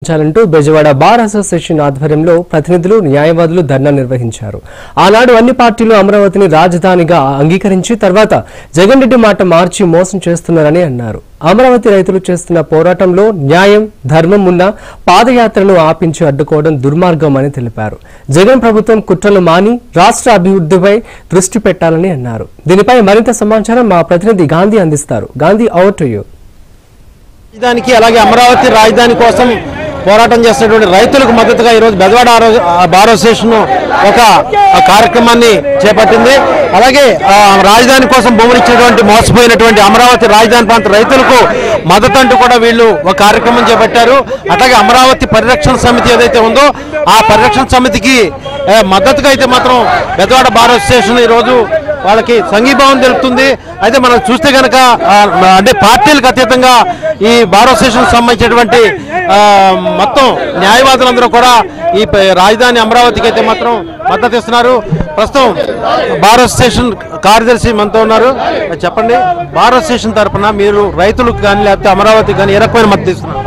కల్పించాలంటూ Bezawada bar association ఆధ్వర్యంలో ప్రతినిధులు న్యాయవాదులు ధర్నా నిర్వహించారు ఆనాడు అన్ని పార్టీలు అమరావతిని రాజధానిగా అంగీకరించి తర్వాత జగన్ రెడ్డి మాట మార్చి మోసం చేస్తున్నారని అన్నారు అమరావతి రైతులు చేస్తున్న పోరాటంలో న్యాయం ధర్మం ఉన్న పాదయాత్రను ఆపించి అడ్డుకోవడం దుర్మార్గం అని తెలిపారు జగన్ ప్రభుత్వం కుట్రలు మాని రాష్ట్ర అభివృద్ధిపై దృష్టి పెట్టాలని అన్నారు దీనిపై మరింత సమాచారం మా ప్రతినిధి గాంధీ అందిస్తారు గాంధీ అవుట్ టు యూ రాజధానికి అలాగే అమరావతి రాజధాని కోసం పోరాటం చేస్తున్నటువంటి రైతులకు మద్దతుగా ఈరోజు బెదవాడ ఆరో- ఆ బార్ అసోసియేషన్ ఒక ఆ కార్యక్రమాన్ని చేపట్టింది అలాగే ఆ రాజధాని కోసం భూములు ఇచ్చినటువంటి మోసపోయినటువంటి అమరావతి రాజధాని ప్రాంత రైతులకు మద్దతు అంటూ కూడా వీళ్ళు ఒక కార్యక్రమం చేపట్టారు అట్లాగే అమరావతి పరిరక్షణ సమితి ఏదైతే ఉందో ఆ పరిరక్షణ సమితికి ఏ, మద్దతుగా అయితే మాత్రం బెదవాడ బార్ అసోసియేషన్ ఈరోజు వాళ్ళకి సంఘీభావం తెలుపుతుంది అయితే మనం చూస్తే కనుక ఆ, అంటే పార్టీలకు అతీతంగా ఈ బార్ అసోసియేషన్ సంబంధించినటువంటి ఆ, మొత్తం న్యాయవాదులందరూ కూడా ఈ ప- రాజధాని అమరావతికి అయితే మాత్రం మద్దతు ఇస్తున్నారు ప్రస్తుతం బార్ అసోసియేషన్ కార్యదర్శి మనతో ఉన్నారు చెప్పండి బార్ అసోసియేషన్ తరపున మీరు రైతులకు కానీ లేకపోతే అమరావతికి కానీ ఏ రకమైన మద్దతు ఇస్తున్నారు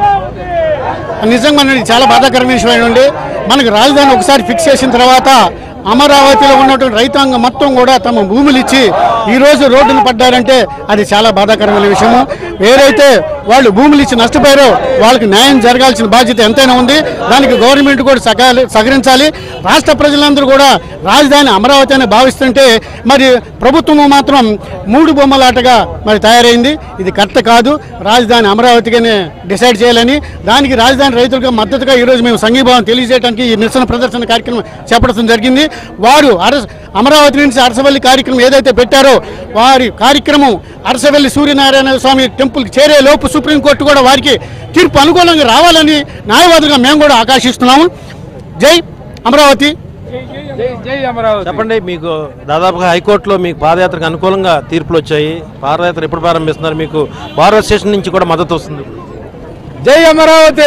నిజంగా ఇది చాలా బాధాకరమైన విషయం అండి మనకు రాజధాని ఒకసారి ఫిక్స్ చేసిన తర్వాత అమరావతిలో ఉన్నటువంటి రైతాంగం మొత్తం కూడా తమ భూములు ఇచ్చి ఈ రోజు రోడ్డును పడ్డారంటే అది చాలా బాధాకరమైన విషయము ఏదైతే వాళ్ళు భూములు ఇచ్చి నష్టపోయారో వాళ్ళకి న్యాయం జరగాల్సిన బాధ్యత ఎంతైనా ఉంది దానికి గవర్నమెంట్ కూడా సకాలి సహకరించాలి రాష్ట్ర ప్రజలందరూ కూడా రాజధాని అమరావతి అని భావిస్తుంటే మరి ప్రభుత్వము మాత్రం మూడు బొమ్మలాటగా మరి తయారైంది ఇది కరెక్ట్ కాదు రాజధాని అమరావతిగానే డిసైడ్ చేయాలని దానికి రాజధాని రైతులకు మద్దతుగా ఈరోజు మేము సంఘీభావం తెలియజేయడానికి ఈ నిరసన ప్రదర్శన కార్యక్రమం చేపట్టడం జరిగింది వారు అరస అమరావతి నుంచి అరసవల్లి కార్యక్రమం ఏదైతే పెట్టారో వారి కార్యక్రమం అరసవల్లి సూర్యనారాయణ స్వామి టెంపుల్కి చేరే లోపు సుప్రీంకోర్టు కూడా వారికి తీర్పు అనుకూలంగా రావాలని న్యాయవాదులుగా మేము కూడా ఆకాశిస్తున్నాము జై అమరావతి చెప్పండి మీకు దాదాపుగా హైకోర్టులో మీకు పాదయాత్రకు అనుకూలంగా తీర్పులు వచ్చాయి పాదయాత్ర ఎప్పుడు ప్రారంభిస్తున్నారు మీకు బార్ అసోసియేషన్ నుంచి కూడా మద్దతు వస్తుంది జై అమరావతి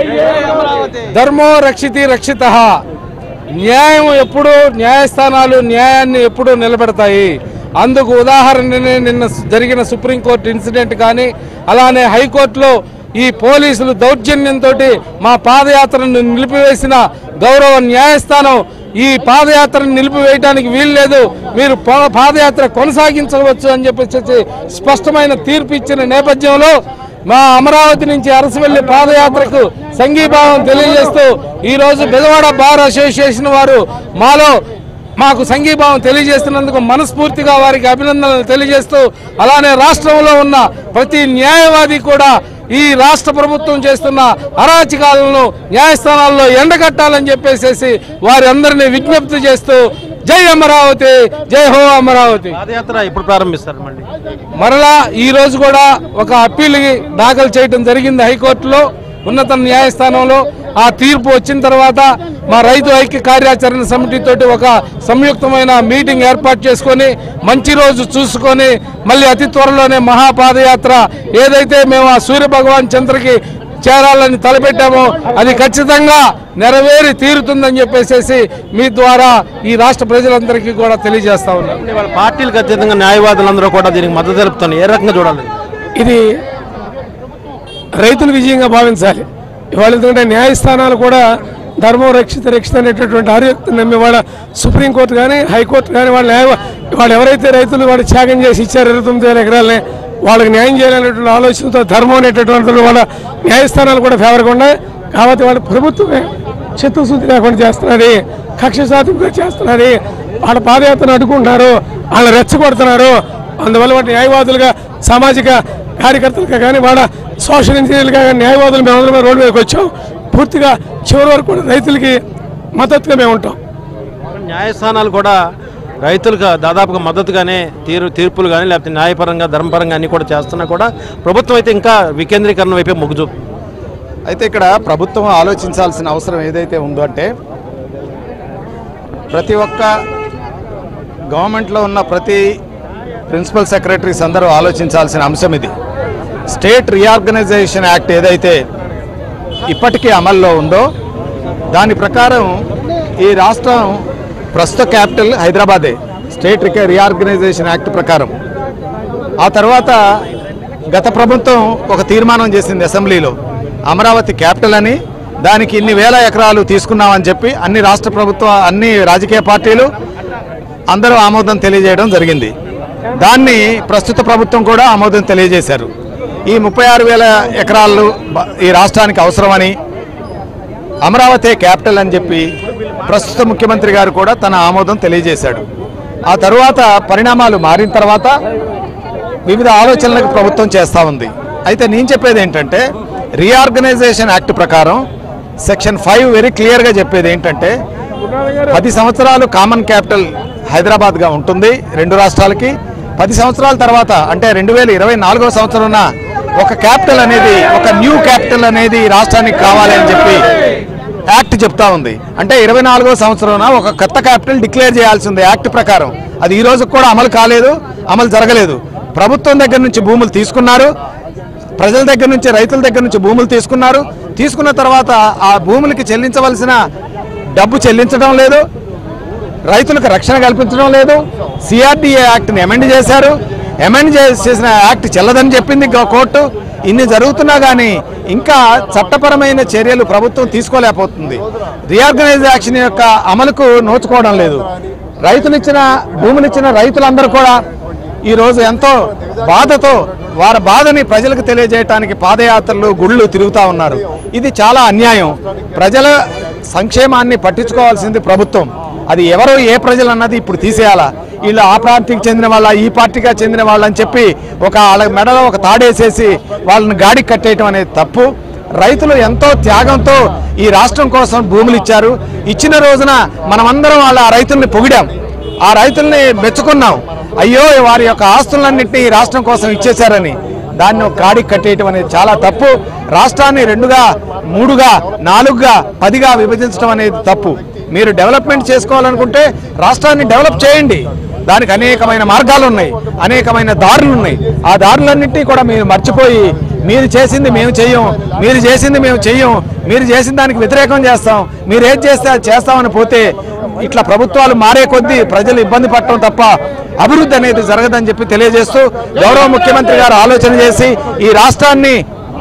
ధర్మో రక్షితి రక్షిత న్యాయం ఎప్పుడు న్యాయస్థానాలు న్యాయాన్ని ఎప్పుడు నిలబెడతాయి అందుకు ఉదాహరణనే నిన్న జరిగిన సుప్రీంకోర్టు ఇన్సిడెంట్ కానీ అలానే హైకోర్టులో ఈ పోలీసులు దౌర్జన్యంతో మా పాదయాత్రను నిలిపివేసిన గౌరవ న్యాయస్థానం ఈ పాదయాత్రను నిలిపివేయడానికి వీలు లేదు మీరు పా- పాదయాత్ర కొనసాగించవచ్చు అని చెప్పేసి స్పష్టమైన తీర్పు ఇచ్చిన నేపథ్యంలో మా అమరావతి నుంచి అరసవెల్లి పాదయాత్రకు సంఘీభావం తెలియజేస్తూ ఈ రోజు బెదవాడ బార్ అసోసియేషన్ వారు మాలో మాకు సంఘీభావం తెలియజేస్తున్నందుకు మనస్ఫూర్తిగా వారికి అభినందనలు తెలియజేస్తూ అలానే రాష్ట్రంలో ఉన్న ప్రతి న్యాయవాది కూడా ఈ రాష్ట్ర ప్రభుత్వం చేస్తున్న అరాచకాలను న్యాయస్థానాల్లో ఎండగట్టాలని చెప్పేసి వారి అందరినీ విజ్ఞప్తి చేస్తూ జై అమరావతి జై హో అమరావతి పాదయాత్ర ఎప్పుడు ప్రారంభిస్తారు మళ్ళీ మరలా ఈ రోజు కూడా ఒక అప్పీల్ దాఖలు చేయడం జరిగింది హైకోర్టులో ఉన్నత న్యాయస్థానంలో ఆ తీర్పు వచ్చిన తర్వాత మా రైతు ఐక్య కార్యాచరణ సమితి తోటి ఒక సంయుక్తమైన మీటింగ్ ఏర్పాటు చేసుకొని మంచి రోజు చూసుకొని మళ్ళీ అతి త్వరలోనే మహాపాదయాత్ర ఏదైతే మేము ఆ సూర్య భగవాన్ చంద్రకి చేరాలని తలపెట్టామో అది ఖచ్చితంగా నెరవేరి తీరుతుందని చెప్పేసి మీ ద్వారా ఈ రాష్ట్ర ప్రజలందరికీ కూడా తెలియజేస్తా ఉన్నాను అంటే వాళ్ళ పార్టీలకు అత్యధికంగా న్యాయవాదులందరూ కూడా దీనికి మద్దతు తెలుపుతున్నారు ఏ రకంగా చూడాలి ఇది రైతుల విజయంగా భావించాలి ఇవాళ ఎందుకంటే న్యాయస్థానాలు కూడా ధర్మం రక్షిత రక్షిత అనేటటువంటి ఆర్యోక్తి నమ్మి వాళ్ళ సుప్రీంకోర్టు కానీ హైకోర్టు కానీ వాళ్ళ న్యాయ వాళ్ళు ఎవరైతే రైతులు వాళ్ళు త్యాగం చేసి ఇచ్చారు ఇరవై తొమ్మిది వేల ఎకరాలని వాళ్ళకి న్యాయం చేయాలనేటువంటి ఆలోచనతో ధర్మం అనేటటువంటి వాళ్ళ న్యాయస్థానాలు కూడా ఫేవర్గా ఉన్నాయి కాబట్టి వాళ్ళ ప్రభుత్వమే చిత్తశుద్ధి లేకుండా చేస్తున్నది కక్ష సాధింపుగా చేస్తున్నది వాళ్ళ పాదయాత్రను అడ్డుకుంటున్నారు వాళ్ళని రెచ్చగొడుతున్నారు అందువల్ల వాటి న్యాయవాదులుగా సామాజిక కార్యకర్తలుగా కానీ వాళ్ళ సోషల్ ఇంజనీర్లుగా కానీ న్యాయవాదులు మేమందరం రోడ్డు మీదకి వచ్చాం పూర్తిగా చివరి వరకు కూడా రైతులకి మద్దతుగా మేము ఉంటాం న్యాయస్థానాలు కూడా రైతులకు దాదాపుగా మద్దతుగానే తీరు తీర్పులు కానీ లేకపోతే న్యాయపరంగా ధర్మపరంగా అన్ని కూడా చేస్తున్నా కూడా ప్రభుత్వం అయితే ఇంకా వికేంద్రీకరణ వైపే మొగ్గు చూపు అయితే ఇక్కడ ప్రభుత్వం ఆలోచించాల్సిన అవసరం ఏదైతే ఉందో అంటే ప్రతి ఒక్క గవర్నమెంట్లో ఉన్న ప్రతి ప్రిన్సిపల్ సెక్రటరీస్ అందరూ ఆలోచించాల్సిన అంశం ఇది స్టేట్ రీఆర్గనైజేషన్ యాక్ట్ ఏదైతే ఇప్పటికీ అమల్లో ఉందో దాని ప్రకారం ఈ రాష్ట్రం ప్రస్తుత క్యాపిటల్ హైదరాబాదే స్టేట్ రీఆర్గనైజేషన్ యాక్ట్ ప్రకారం ఆ తర్వాత గత ప్రభుత్వం ఒక తీర్మానం చేసింది అసెంబ్లీలో అమరావతి క్యాపిటల్ అని దానికి ఇన్ని వేల ఎకరాలు తీసుకున్నామని చెప్పి అన్ని రాష్ట్ర ప్రభుత్వ అన్ని రాజకీయ పార్టీలు అందరూ ఆమోదం తెలియజేయడం జరిగింది దాన్ని ప్రస్తుత ప్రభుత్వం కూడా ఆమోదం తెలియజేశారు ఈ ముప్పై ఆరు వేల ఎకరాలు బ- ఈ రాష్ట్రానికి అవసరమని అమరావతి క్యాపిటల్ అని చెప్పి ప్రస్తుత ముఖ్యమంత్రి గారు కూడా తన ఆమోదం తెలియజేశాడు ఆ తరువాత పరిణామాలు మారిన తర్వాత వివిధ ఆలోచనలకు ప్రభుత్వం చేస్తూ ఉంది అయితే నేను చెప్పేది ఏంటంటే రీఆర్గనైజేషన్ యాక్ట్ ప్రకారం సెక్షన్ ఫైవ్ వెరీ క్లియర్గా చెప్పేది ఏంటంటే పది సంవత్సరాలు కామన్ క్యాపిటల్ హైదరాబాద్గా ఉంటుంది రెండు రాష్ట్రాలకి పది సంవత్సరాల తర్వాత అంటే రెండు వేల ఇరవై నాలుగో సంవత్సరం ఒక క్యాపిటల్ అనేది ఒక న్యూ క్యాపిటల్ అనేది ఈ రాష్ట్రానికి కావాలి అని చెప్పి యాక్ట్ చెప్తా ఉంది అంటే ఇరవై నాలుగో సంవత్సరం ఒక కొత్త క్యాపిటల్ డిక్లేర్ చేయాల్సి ఉంది యాక్ట్ ప్రకారం అది ఈ రోజు కూడా అమలు కాలేదు అమలు జరగలేదు ప్రభుత్వం దగ్గర నుంచి భూములు తీసుకున్నారు ప్రజల దగ్గర నుంచి రైతుల దగ్గర నుంచి భూములు తీసుకున్నారు తీసుకున్న తర్వాత ఆ భూములకి చెల్లించవలసిన డబ్బు చెల్లించడం లేదు రైతులకు రక్షణ కల్పించడం లేదు సిఆర్డీఏ యాక్ట్ని అమెండ్ చేశారు అమెండ్ చేసిన యాక్ట్ చెల్లదని చెప్పింది గ- కోర్టు ఇన్ని జరుగుతున్నా కానీ ఇంకా చట్టపరమైన చర్యలు ప్రభుత్వం తీసుకోలేకపోతుంది రీఆర్గనైజ్ యాక్షన్ యొక్క అమలుకు నోచుకోవడం లేదు రైతునిచ్చిన భూమునిచ్చిన రైతులందరూ కూడా ఈరోజు ఎంతో బాధతో వారి బాధని ప్రజలకు తెలియజేయడానికి పాదయాత్రలు గుళ్ళు తిరుగుతూ ఉన్నారు ఇది చాలా అన్యాయం ప్రజల సంక్షేమాన్ని పట్టించుకోవాల్సింది ప్రభుత్వం అది ఎవరు ఏ ప్రజలు అన్నది ఇప్పుడు తీసేయాలా వీళ్ళు ఆ ప్రాంతికి చెందిన వాళ్ళ ఈ పార్టీగా చెందిన వాళ్ళు అని చెప్పి ఒక వాళ్ళ మెడలో ఒక తాడేసేసి వాళ్ళని గాడికి కట్టేయటం అనేది తప్పు రైతులు ఎంతో త్యాగంతో ఈ రాష్ట్రం కోసం భూములు ఇచ్చారు ఇచ్చిన రోజున మనమందరం వాళ్ళ ఆ రైతుల్ని పొగిడాం ఆ రైతుల్ని మెచ్చుకున్నాం అయ్యో వారి యొక్క ఆస్తులన్నింటినీ ఈ రాష్ట్రం కోసం ఇచ్చేశారని దాన్ని ఒక గాడికి కట్టేయటం అనేది చాలా తప్పు రాష్ట్రాన్ని రెండుగా మూడుగా నాలుగుగా పదిగా విభజించడం అనేది తప్పు మీరు డెవలప్మెంట్ చేసుకోవాలనుకుంటే రాష్ట్రాన్ని డెవలప్ చేయండి దానికి అనేకమైన మార్గాలు ఉన్నాయి అనేకమైన దారులు ఉన్నాయి ఆ దారులన్నింటినీ కూడా మీరు మర్చిపోయి మీరు చేసింది మేము చెయ్యం మీరు చేసింది మేము చెయ్యం మీరు చేసిన దానికి వ్యతిరేకం చేస్తాం మీరు ఏది చేస్తే అది చేస్తామని పోతే ఇట్లా ప్రభుత్వాలు మారే కొద్దీ ప్రజలు ఇబ్బంది పడటం తప్ప అభివృద్ధి అనేది జరగదని చెప్పి తెలియజేస్తూ గౌరవ ముఖ్యమంత్రి గారు ఆలోచన చేసి ఈ రాష్ట్రాన్ని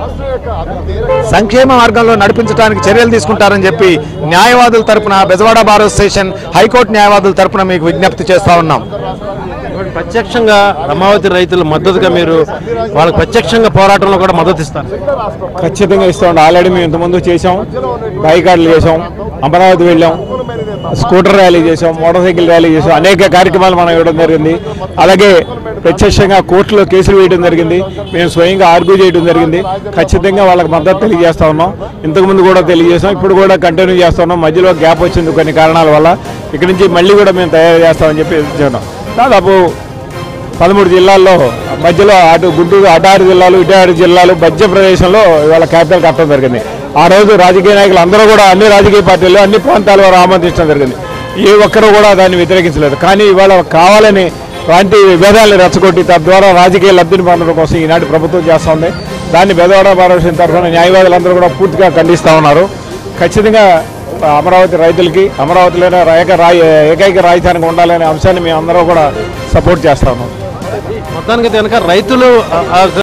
సంక్షేమ మార్గంలో నడిపించడానికి చర్యలు తీసుకుంటారని చెప్పి న్యాయవాదుల తరపున బెజవాడ బార్ అసోసియేషన్ హైకోర్టు న్యాయవాదుల తరపున మీకు విజ్ఞప్తి చేస్తా ఉన్నాం ప్రత్యక్షంగా అమరావతి రైతుల మద్దతుగా మీరు వాళ్ళకి ప్రత్యక్షంగా పోరాటంలో కూడా మద్దతు ఇస్తారు ఖచ్చితంగా ఇస్తాం ఆల్రెడీ మేము ఇంతకుముందు చేసాం బైకాట్లు చేసాం అమరావతి వెళ్ళాం స్కూటర్ ర్యాలీ చేసాం మోటార్ సైకిల్ ర్యాలీ చేసాం అనేక కార్యక్రమాలు మనం ఇవ్వడం జరిగింది అలాగే ప్రత్యక్షంగా కోర్టులో కేసులు వేయడం జరిగింది మేము స్వయంగా ఆర్గ్యూ చేయడం జరిగింది ఖచ్చితంగా వాళ్ళకి మద్దతు తెలియజేస్తా ఉన్నాం ఇంతకుముందు కూడా తెలియజేస్తాం ఇప్పుడు కూడా కంటిన్యూ చేస్తా ఉన్నాం మధ్యలో గ్యాప్ వచ్చింది కొన్ని కారణాల వల్ల ఇక్కడి నుంచి మళ్ళీ కూడా మేము తయారు చేస్తామని చెప్పి చెప్తున్నాం దాదాపు పదమూడు జిల్లాల్లో మధ్యలో అటు గుంటూరు అటు ఆరు జిల్లాలు ఇటు ఆరు జిల్లాలు మధ్య ప్రదేశంలో ఇవాళ క్యాపిటల్ కట్టడం జరిగింది ఆ రోజు రాజకీయ నాయకులు అందరూ కూడా అన్ని రాజకీయ పార్టీలు అన్ని ప్రాంతాల వారు ఆమోదించడం జరిగింది ఏ ఒక్కరు కూడా దాన్ని వ్యతిరేకించలేదు కానీ ఇవాళ కావాలని ప్రాంతీయ విభేదాలను రెచ్చగొట్టి తద్వారా రాజకీయ లబ్ధిని పొందడం కోసం ఈనాటి ప్రభుత్వం చేస్తూ ఉంది దాన్ని బెదవాడ భారత తరఫున న్యాయవాదులందరూ కూడా పూర్తిగా ఖండిస్తూ ఉన్నారు ఖచ్చితంగా అమరావతి రైతులకి అమరావతిలోనే ఏక రాయి ఏకైక రాజధానికి ఉండాలనే అంశాన్ని మేము అందరూ కూడా సపోర్ట్ చేస్తా ఉన్నాం మొత్తానికి కనుక రైతులు ఆ- ఆ